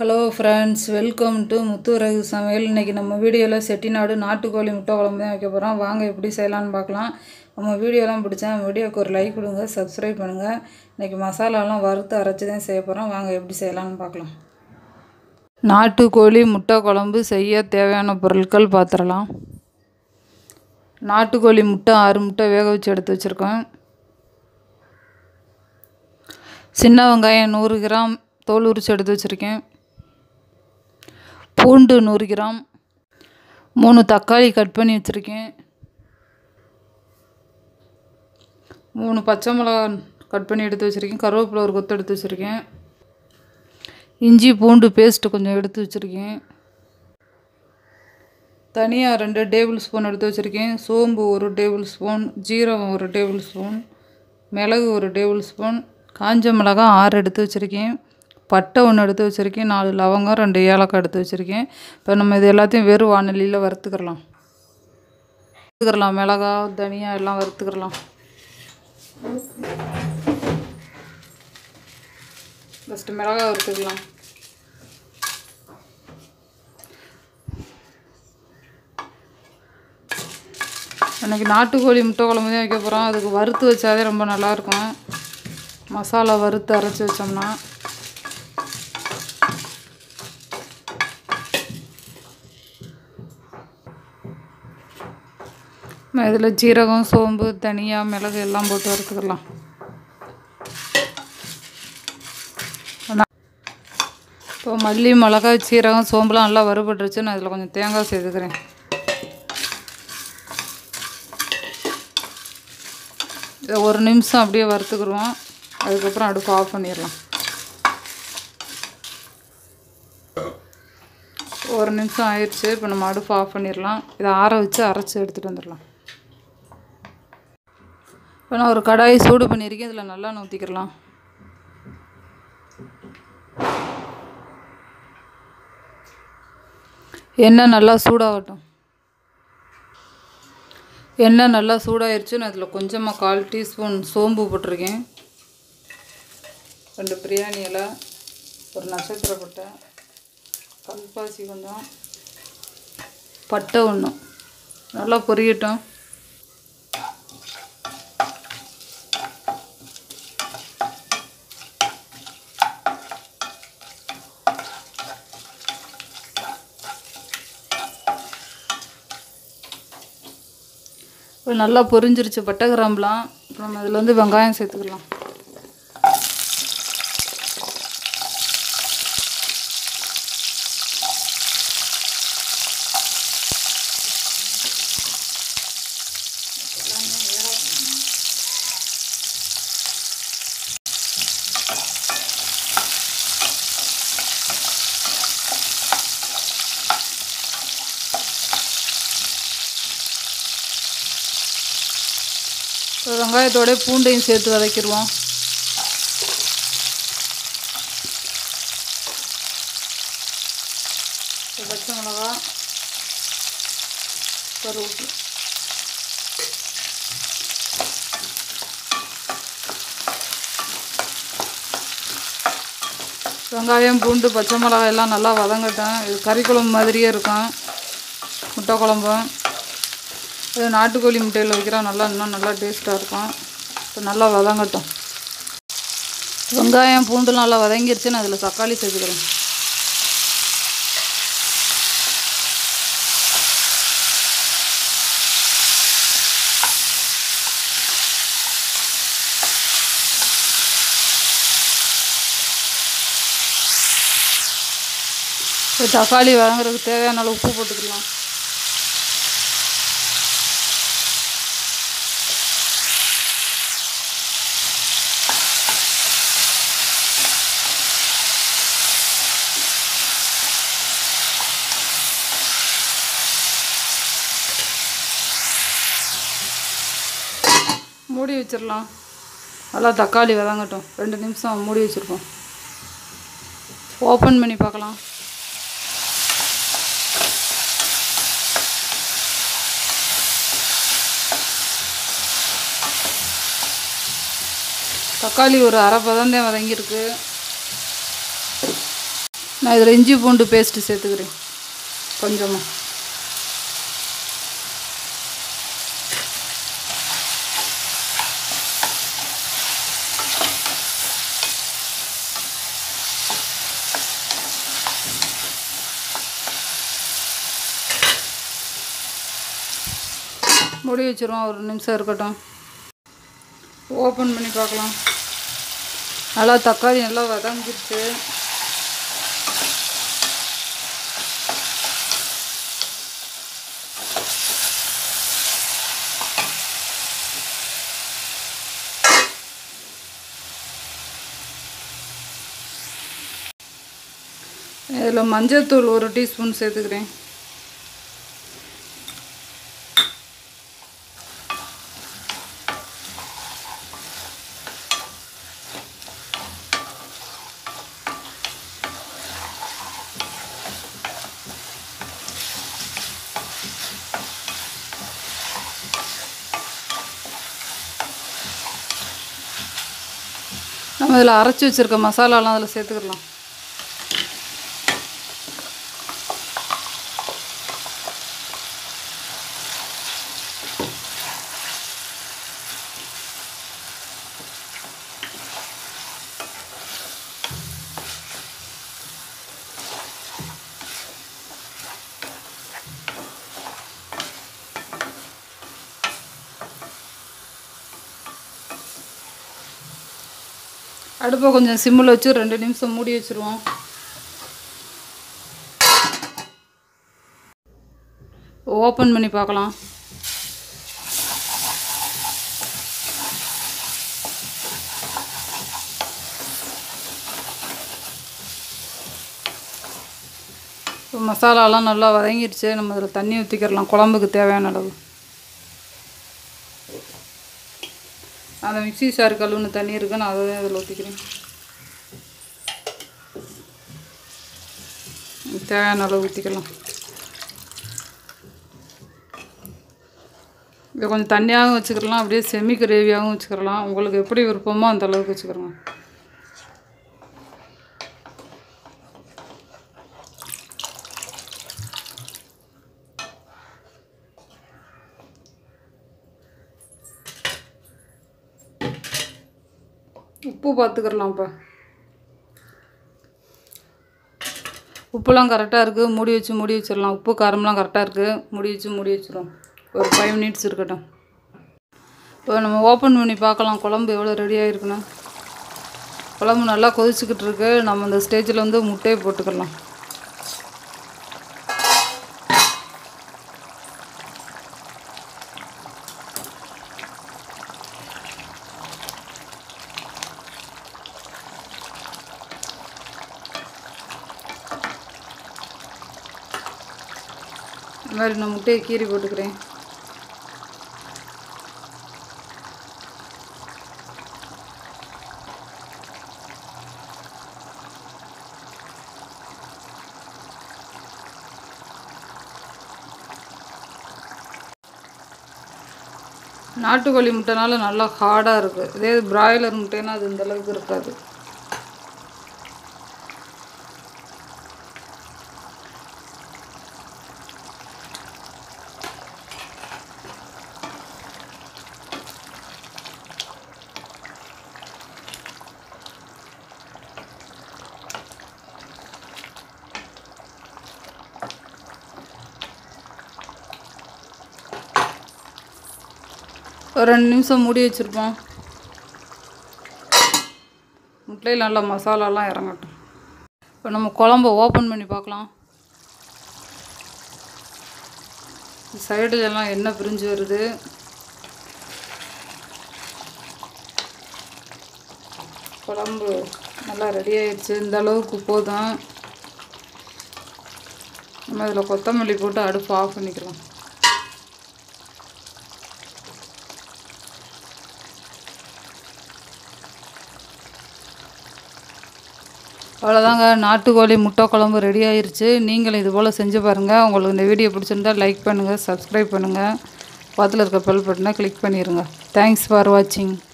hello friends welcome to Muthuragu சமையல் இன்றைக்கி நம்ம வீடியோவில் செட்டிநாடு நாட்டுக்கோழி முட்டை குழம்பு தான் வைக்க போகிறோம் வாங்க எப்படி செய்யலாம்னு பார்க்கலாம் நம்ம வீடியோலாம் பிடிச்சா நம்ம வீடியோக்கு ஒரு லைக் கொடுங்க சப்ஸ்கிரைப் பண்ணுங்கள் இன்றைக்கி மசாலாலாம் வறுத்து அரைச்சி தான் செய்ய போகிறோம் வாங்க எப்படி செய்யலாம்னு பார்க்கலாம் நாட்டுக்கோழி முட்டை குழம்பு செய்ய தேவையான பொருட்கள் பார்த்துடலாம் நாட்டுக்கோழி முட்டை ஆறு முட்டை வேக வச்சு எடுத்து வச்சுருக்கோம் சின்ன வெங்காயம் நூறு கிராம் தோல் உரிச்சு எடுத்து வச்சுருக்கேன் பூண்டு நூறு கிராம் மூணு தக்காளி கட் பண்ணி வச்சுருக்கேன் மூணு பச்சை மிளகா கட் பண்ணி எடுத்து வச்சுருக்கேன் கருவேப்பிலை ஒரு கொத்து எடுத்து வச்சுருக்கேன் இஞ்சி பூண்டு பேஸ்ட்டு கொஞ்சம் எடுத்து வச்சுருக்கேன் தனியாக ரெண்டு டேபிள் ஸ்பூன் எடுத்து வச்சுருக்கேன் சோம்பு ஒரு டேபிள் ஸ்பூன் ஜீரகம் ஒரு டேபிள் ஸ்பூன் மிளகு ஒரு டேபிள் ஸ்பூன் காஞ்ச மிளகாய் ஆறு எடுத்து வச்சுருக்கேன் பட்டை ஒன்று எடுத்து வச்சுருக்கேன் நாலு லவங்கம் ரெண்டு ஏலக்காய் எடுத்து வச்சுருக்கேன் இப்போ நம்ம இது எல்லாத்தையும் வெறும் வானலியில் வறுத்துக்கிறலாம் வறுத்துக்கிறலாம் மிளகா தனியா எல்லாம் வறுத்துக்கிறலாம் ஃபஸ்ட்டு மிளகா வறுத்துக்கலாம் இன்றைக்கி நாட்டுக்கோழி முட்டை குழம்பு தான் வைக்க போகிறோம் அதுக்கு வறுத்து வச்சாதே ரொம்ப நல்லாயிருக்கும் மசாலா வறுத்து அரைச்சி வச்சோம்னா இதில் ஜீரகம் சோம்பு தனியாக மிளகு எல்லாம் போட்டு வறுத்துக்கலாம் இப்போ மல்லி மிளகாய் சீரகம் சோம்புலாம் நல்லா வறுபட்டுருச்சு நான் இதில் கொஞ்சம் தேங்காய் சேர்த்துக்கிறேன் இதை ஒரு நிமிஷம் அப்படியே வறுத்துக்குருவோம் அதுக்கப்புறம் அடுப்பு ஆஃப் பண்ணிடலாம் ஒரு நிமிஷம் ஆயிடுச்சு இப்போ நம்ம அடுப்பு ஆஃப் பண்ணிடலாம் இதை ஆற வச்சு அரைச்சி எடுத்துகிட்டு வந்துடலாம் இப்போ நான் ஒரு கடாயை சூடு பண்ணியிருக்கேன் இதில் நல்லா ஊற்றிக்கிறலாம் எண்ணெய் நல்லா சூடாகட்டும் எண்ணெய் நல்லா சூடாயிருச்சு நான் இதில் கொஞ்சமாக கால் டீஸ்பூன் சோம்பு போட்டிருக்கேன் ரெண்டு பிரியாணி இலை ஒரு நட்சத்திர பட்டை கல்பாசி கொஞ்சம் பட்டை ஒன்று நல்லா பொரியட்டும் இப்போ நல்லா பொரிஞ்சிருச்சு பட்டை கிராம்புலாம் இப்போ நம்ம இதில் வந்து வெங்காயம் சேர்த்துக்கலாம் இப்போ வெங்காயத்தோட பூண்டையும் சேர்த்து வதக்கிடுவோம் பச்சை மிளகா கருவேப்பிலை வெங்காயம் பூண்டு பச்சை மிளகாய் எல்லாம் நல்லா வதங்கட்டும் இது கறி குழம்பு மாதிரியே இருக்கும் முட்டை குழம்பும் இது நாட்டுக்கோழி முட்டையில் வைக்கிறா நல்லா இன்னும் நல்லா டேஸ்ட்டாக இருக்கும் இப்போ நல்லா வதங்கட்டும் வெங்காயம் பூண்டுலாம் நல்லா வதங்கிருச்சு நான் அதில் தக்காளி சேர்த்துக்கிறேன் இப்போ தக்காளி வதங்குறதுக்கு தேவையான அளவு உப்பு போட்டுக்கலாம் மூடி வச்சிடலாம் நல்லா தக்காளி வதங்கட்டும் ரெண்டு நிமிஷம் மூடி வச்சுருப்போம் ஓப்பன் பண்ணி பார்க்கலாம் தக்காளி ஒரு அரை பதந்தே வதங்கியிருக்கு நான் இதில் இஞ்சி பூண்டு பேஸ்ட்டு சேர்த்துக்கிறேன் கொஞ்சமாக மூடி வச்சிருவோம் ஒரு நிமிஷம் இருக்கட்டும் ஓப்பன் பண்ணி பார்க்கலாம் நல்லா தக்காளி நல்லா வதங்கிருச்சு இதில் மஞ்சள்தூள் ஒரு டீஸ்பூன் சேர்த்துக்கிறேன் நம்ம இதில் அரைச்சி வச்சுருக்க மசாலாலாம் அதில் சேர்த்துக்கலாம் அடுப்பை கொஞ்சம் சிம்மில் வச்சு ரெண்டு நிமிஷம் மூடி வச்சுருவோம் ஓப்பன் பண்ணி பார்க்கலாம் இப்போ மசாலாலாம் நல்லா வதங்கிடுச்சு நம்ம அதில் தண்ணி ஊற்றிக்கிறலாம் குழம்புக்கு தேவையான அளவு அந்த மிக்ஸி சார் கழுவுன தண்ணி இருக்கு நான் அதை அதில் ஊற்றிக்கிறேன் தேவையான அளவு ஊற்றிக்கலாம் இதை கொஞ்சம் தண்ணியாகவும் வச்சுக்கிறலாம் அப்படியே செமி கிரேவியாகவும் வச்சுக்கிறலாம் உங்களுக்கு எப்படி விருப்பமோ அந்த அளவுக்கு வச்சுக்கிறோங்க உப்பு பார்த்துக்கிறலாம் இப்போ உப்புலாம் கரெக்டாக இருக்குது மூடி வச்சு மூடி வச்சிடலாம் உப்பு காரம்லாம் கரெக்டாக இருக்குது மூடி வச்சு மூடி வச்சிடும் ஒரு ஃபைவ் மினிட்ஸ் இருக்கட்டும் இப்போ நம்ம ஓப்பன் பண்ணி பார்க்கலாம் குழம்பு எவ்வளோ ரெடி ஆகிருக்குன்னு குழம்பு நல்லா கொதிச்சுக்கிட்டு இருக்கு நம்ம இந்த ஸ்டேஜில் வந்து முட்டையை போட்டுக்கலாம் இந்த மாதிரி நான் முட்டையை கீறி போட்டுக்கிறேன் நாட்டுக்கோழி முட்டைனால நல்லா ஹார்டாக இருக்குது இதே பிராய்லர் முட்டைனா அது இந்த அளவுக்கு இருக்காது ஒரு ரெண்டு நிமிஷம் மூடி வச்சுருப்போம் முட்டையில் நல்லா மசாலாலாம் இறங்கட்டும் இப்போ நம்ம குழம்ப ஓப்பன் பண்ணி பார்க்கலாம் சைடுல எல்லாம் எண்ணெய் பிரிஞ்சு வருது குழம்பு நல்லா ரெடி ஆயிடுச்சு இந்த அளவுக்கு போதும் நம்ம இதில் கொத்தமல்லி போட்டு அடுப்பு ஆஃப் பண்ணிக்கலாம் அவ்வளோதாங்க நாட்டுக்கோழி முட்டை குழம்பு ரெடி ஆயிருச்சு நீங்களும் இது போல் செஞ்சு பாருங்கள் உங்களுக்கு இந்த வீடியோ பிடிச்சிருந்தா லைக் பண்ணுங்கள் சப்ஸ்கிரைப் பண்ணுங்கள் பக்கத்தில் இருக்க பெல் பட்டனை கிளிக் பண்ணிடுங்க தேங்க்ஸ் ஃபார் வாட்சிங்